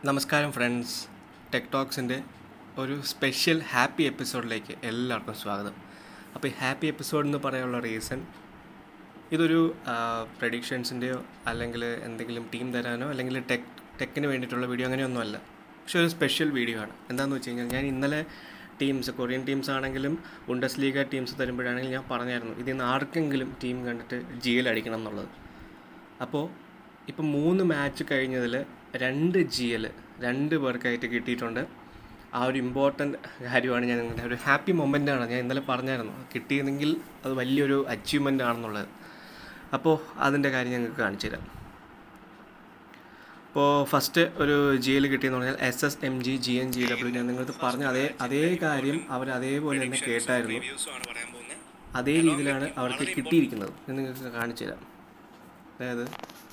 നമസ്കാരം friends tech ടോക്സിൻ്റെ ഒരു special happy എപ്പിസോഡിലേക്ക് എല്ലാവർക്കും സ്വാഗതം അപ്പോൾ ഈ ഹാപ്പി എപ്പിസോഡ് എന്ന് പറയാനുള്ള റീസൺ ഇതൊരു പ്രഡിക്ഷൻസിൻ്റെയോ അല്ലെങ്കിൽ എന്തെങ്കിലും ടീം തരാനോ അല്ലെങ്കിൽ ടെക് ടെക്കിന് വേണ്ടിയിട്ടുള്ള വീഡിയോ അങ്ങനെയൊന്നുമല്ല പക്ഷെ ഒരു സ്പെഷ്യൽ വീഡിയോ ആണ് എന്താണെന്ന് വെച്ച് കഴിഞ്ഞാൽ ഞാൻ ഇന്നലെ ടീംസ് കൊറിയൻ ടീംസ് ആണെങ്കിലും ഉണ്ടസ് ലീഗ ടീംസ് തരുമ്പോഴാണെങ്കിലും ഞാൻ പറഞ്ഞായിരുന്നു ഇതിൽ നിന്ന് ആർക്കെങ്കിലും ടീം കണ്ടിട്ട് ജി എൽ അടിക്കണം എന്നുള്ളത് അപ്പോൾ ഇപ്പം മൂന്ന് മാച്ച് കഴിഞ്ഞതിൽ രണ്ട് ജി എൽ രണ്ട് പേർക്കായിട്ട് കിട്ടിയിട്ടുണ്ട് ആ ഒരു ഇമ്പോർട്ടൻ്റ് കാര്യമാണ് ഞാൻ നിങ്ങളുടെ ഒരു ഹാപ്പി മൊമെൻ്റാണ് ഞാൻ ഇന്നലെ പറഞ്ഞായിരുന്നു കിട്ടിയെങ്കിൽ അത് വലിയൊരു അച്ചീവ്മെൻ്റ് ആണെന്നുള്ളത് അപ്പോൾ അതിൻ്റെ കാര്യം ഞങ്ങൾക്ക് കാണിച്ചു തരാം ഇപ്പോൾ ഫസ്റ്റ് ഒരു ജി എൽ കിട്ടിയെന്ന് പറഞ്ഞാൽ S S M G G N G W ഞാൻ നിങ്ങൾക്ക് പറഞ്ഞ അതേ അതേ കാര്യം അവർ അതേപോലെ തന്നെ കേട്ടായിരുന്നു അതേ രീതിയിലാണ് അവർക്ക് കിട്ടിയിരിക്കുന്നത് ഞാൻ നിങ്ങൾക്ക് കാണിച്ചു തരാം അതായത്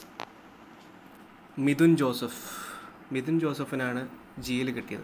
മിഥുൻ ജോസഫ് മിഥുൻ ജോസഫിനാണ് ജിയിൽ കിട്ടിയത്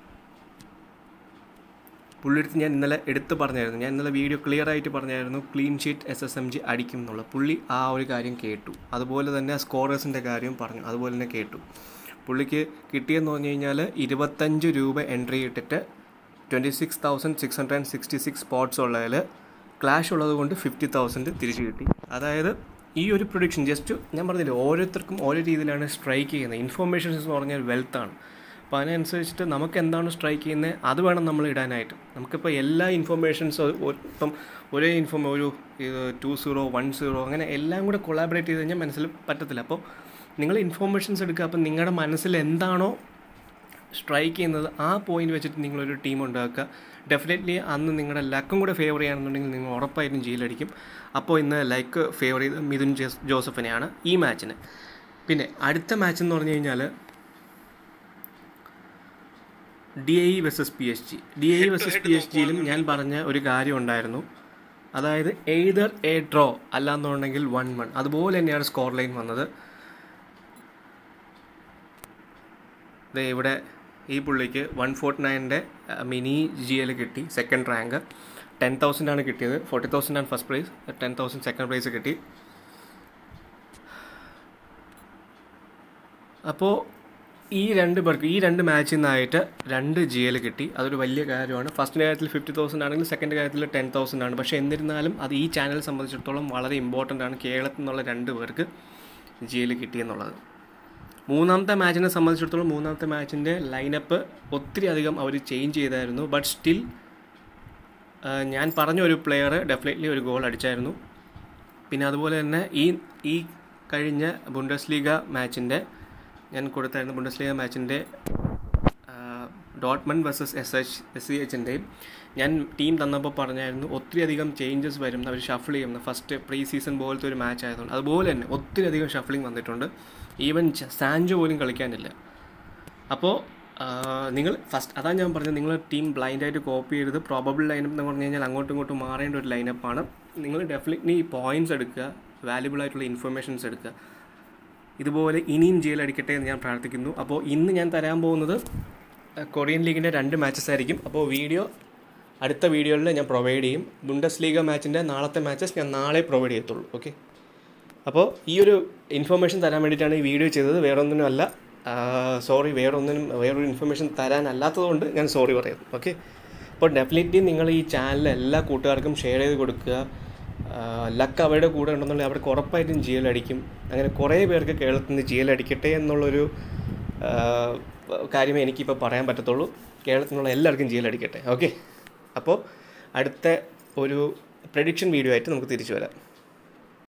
പുള്ളിയെടുത്ത് ഞാൻ ഇന്നലെ എടുത്ത് പറഞ്ഞായിരുന്നു ഞാൻ ഇന്നലെ വീഡിയോ ക്ലിയർ ആയിട്ട് പറഞ്ഞായിരുന്നു clean sheet S S M G അടിക്കും എന്നുള്ളത് പുള്ളി ആ ഒരു കാര്യം കേട്ടു അതുപോലെ തന്നെ സ്കോറേഴ്സിൻ്റെ കാര്യം പറഞ്ഞു അതുപോലെ തന്നെ കേട്ടു പുള്ളിക്ക് കിട്ടിയെന്ന് പറഞ്ഞു കഴിഞ്ഞാൽ ഇരുപത്തഞ്ച് രൂപ എൻട്രി ഇട്ടിട്ട് twenty six thousand six hundred and sixty six spots ഉള്ളതിൽ ക്ലാഷ് ഉള്ളത് കൊണ്ട് ഫിഫ്റ്റി തൗസൻഡ് തിരിച്ചു കിട്ടി അതായത് ഈ ഒരു പ്രൊഡിക്ഷൻ ജസ്റ്റ് ഞാൻ പറഞ്ഞില്ലേ ഓരോരുത്തർക്കും ഓരോ രീതിയിലാണ് സ്ട്രൈക്ക് ചെയ്യുന്നത് ഇൻഫോർമേഷൻസ് എന്ന് പറഞ്ഞാൽ വെൽത്താണ് അപ്പോൾ അതിനനുസരിച്ചിട്ട് നമുക്ക് എന്താണ് സ്ട്രൈക്ക് ചെയ്യുന്നത് അത് വേണം നമ്മൾ ഇടാനായിട്ട് നമുക്കിപ്പോൾ എല്ലാ ഇൻഫോർമേഷൻസ് ഇപ്പം ഒരേ ഇൻഫോം ഒരു ടു സീറോ വൺ സീറോ അങ്ങനെ എല്ലാം കൂടെ കൊളാബറേറ്റ് ചെയ്ത് കഴിഞ്ഞാൽ മനസ്സിൽ പറ്റത്തില്ല അപ്പോൾ നിങ്ങൾ ഇൻഫോർമേഷൻസ് എടുക്കുക അപ്പം നിങ്ങളുടെ മനസ്സിൽ എന്താണോ സ്ട്രൈക്ക് ചെയ്യുന്നത് ആ പോയിന്റ് വെച്ചിട്ട് നിങ്ങളൊരു ടീം ഉണ്ടാക്കുക ഡെഫിനറ്റ്ലി അന്ന് നിങ്ങളുടെ ലക്കും കൂടെ ഫേവർ ചെയ്യുകയാണെന്നുണ്ടെങ്കിൽ നിങ്ങൾ ഉറപ്പായിട്ടും ജയിലടിക്കും അപ്പോൾ ഇന്ന് ലൈക്ക് ഫേവർ ചെയ്ത് മിഥുൻ ജോസഫിനെയാണ് ഈ മാച്ചിന് പിന്നെ അടുത്ത മാച്ച് എന്ന് പറഞ്ഞു കഴിഞ്ഞാൽ D I versus P S G D I versus P S ജിയിലും ഞാൻ പറഞ്ഞ ഒരു കാര്യം ഉണ്ടായിരുന്നു അതായത് എയ്തർ എ ഡ്രോ അല്ലാന്നുണ്ടെങ്കിൽ വൺ വൺ അതുപോലെ തന്നെയാണ് സ്കോർ ലൈൻ വന്നത് ഇവിടെ ഈ പുള്ളിക്ക് വൺ ഫോർട്ടി നയൻ്റെ മിനി ജി എൽ കിട്ടി സെക്കൻഡ് റാങ്ക് ടെൻ തൗസൻഡ് ആണ് കിട്ടിയത് ഫോർട്ടി തൗസൻഡ് ആണ് first prize ten thousand second prize കിട്ടി അപ്പോൾ ഈ രണ്ട് പേർക്ക് ഈ രണ്ട് മാച്ചിൽ നിന്നായിട്ട് രണ്ട് ജി എൽ കിട്ടി അതൊരു വലിയ കാര്യമാണ് ഫസ്റ്റിൻ്റെ കാര്യത്തിൽ ഫിഫ്റ്റി തൗസൻഡ് ആണെങ്കിൽ സെക്കൻഡ് കാര്യത്തിൽ ടെൻ തൗസൻഡ് ആണ് പക്ഷേ എന്നിരുന്നാലും അത് ഈ ചാനൽ സംബന്ധിച്ചിടത്തോളം വളരെ ഇമ്പോർട്ടൻ്റ് ആണ് കേരളത്തിൽ നിന്നുള്ള രണ്ട് പേർക്ക് ജി എൽ കിട്ടിയെന്നുള്ളത് മൂന്നാമത്തെ മാച്ചിനെ സംബന്ധിച്ചിടത്തോളം മൂന്നാമത്തെ മാച്ചിൻ്റെ ലൈനപ്പ് ഒത്തിരി അധികം അവർ ചേഞ്ച് ചെയ്തായിരുന്നു ബട്ട് സ്റ്റിൽ ഞാൻ പറഞ്ഞ ഒരു പ്ലെയർ ഡെഫിനറ്റ്ലി ഒരു ഗോൾ അടിച്ചായിരുന്നു പിന്നെ അതുപോലെ തന്നെ ഈ ഈ കഴിഞ്ഞ ബുണ്ടസ് ലീഗ മാച്ചിൻ്റെ ഞാൻ കൊടുത്തായിരുന്നു ബുണ്ടസ് ലീഗ മാച്ചിൻ്റെ ഡോട്ട്മൺ versus S H S C എച്ചിൻ്റെയും ഞാൻ ടീം തന്നപ്പോൾ പറഞ്ഞായിരുന്നു ഒത്തിരി അധികം ചേഞ്ചസ് വരും അവർ ഷഫിൾ ചെയ്യുന്ന ഫസ്റ്റ് പ്രീ സീസൺ പോലത്തെ ഒരു മാച്ച് ആയതുകൊണ്ട് അതുപോലെ തന്നെ ഒത്തിരി അധികം ഷഫിളിങ് വന്നിട്ടുണ്ട് ഈവൻ സാൻജോ പോലും കളിക്കാനില്ല അപ്പോൾ നിങ്ങൾ ഫസ്റ്റ് അതാണ് ഞാൻ പറഞ്ഞത് നിങ്ങൾ ടീം ബ്ലൈൻഡായിട്ട് കോപ്പി ചെയ്തത് പ്രോബബിൾ ലൈനപ്പ് എന്ന് പറഞ്ഞു കഴിഞ്ഞാൽ അങ്ങോട്ടും ഇങ്ങോട്ടും മാറേണ്ട ഒരു ലൈനപ്പാണ് നിങ്ങൾ ഡെഫിനറ്റ്ലി പോയിന്റ്സ് എടുക്കുക വാല്യുബിൾ ആയിട്ടുള്ള ഇൻഫർമേഷൻസ് എടുക്കുക ഇതുപോലെ ഇനിയും ജയിൽ അടിക്കട്ടെ എന്ന് ഞാൻ പ്രാർത്ഥിക്കുന്നു അപ്പോൾ ഇന്ന് ഞാൻ തരാൻ പോകുന്നത് കൊറിയൻ ലീഗിൻ്റെ രണ്ട് മാച്ചസ് ആയിരിക്കും അപ്പോൾ വീഡിയോ അടുത്ത വീഡിയോയിൽ ഞാൻ പ്രൊവൈഡ് ചെയ്യും ബുണ്ടസ് ലീഗ മാച്ചിൻ്റെ നാളത്തെ മാച്ചസ് ഞാൻ നാളെ പ്രൊവൈഡ് ചെയ്യത്തുള്ളൂ ഓക്കെ അപ്പോൾ ഈ ഒരു ഇൻഫർമേഷൻ തരാൻ വേണ്ടിയിട്ടാണ് ഈ വീഡിയോ ചെയ്തത് വേറൊന്നിനും അല്ല സോറി വേറൊന്നിനും വേറൊരു ഇൻഫർമേഷൻ തരാനല്ലാത്തതുകൊണ്ട് ഞാൻ സോറി പറയുന്നു ഓക്കെ അപ്പോൾ ഡെഫിനറ്റ്ലി നിങ്ങൾ ഈ ചാനൽ എല്ലാ കൂട്ടുകാർക്കും ഷെയർ ചെയ്ത് കൊടുക്കുക ലക്ക് അവരുടെ കൂടെ ഉണ്ടെന്നുണ്ടെങ്കിൽ അവർക്ക് ഉറപ്പായിട്ടും ജി എൽ അടിക്കും അങ്ങനെ കുറേ പേർക്ക് കേരളത്തിൽ നിന്ന് ജി എൽ അടിക്കട്ടെ എന്നുള്ളൊരു കാര്യമേ എനിക്കിപ്പോൾ പറയാൻ പറ്റത്തുള്ളൂ കേരളത്തിൽ നിന്നുള്ള എല്ലാവർക്കും ജി എൽ അടിക്കട്ടെ ഓക്കെ അപ്പോൾ അടുത്ത ഒരു പ്രഡിക്ഷൻ വീഡിയോ ആയിട്ട് നമുക്ക് തിരിച്ചു വരാം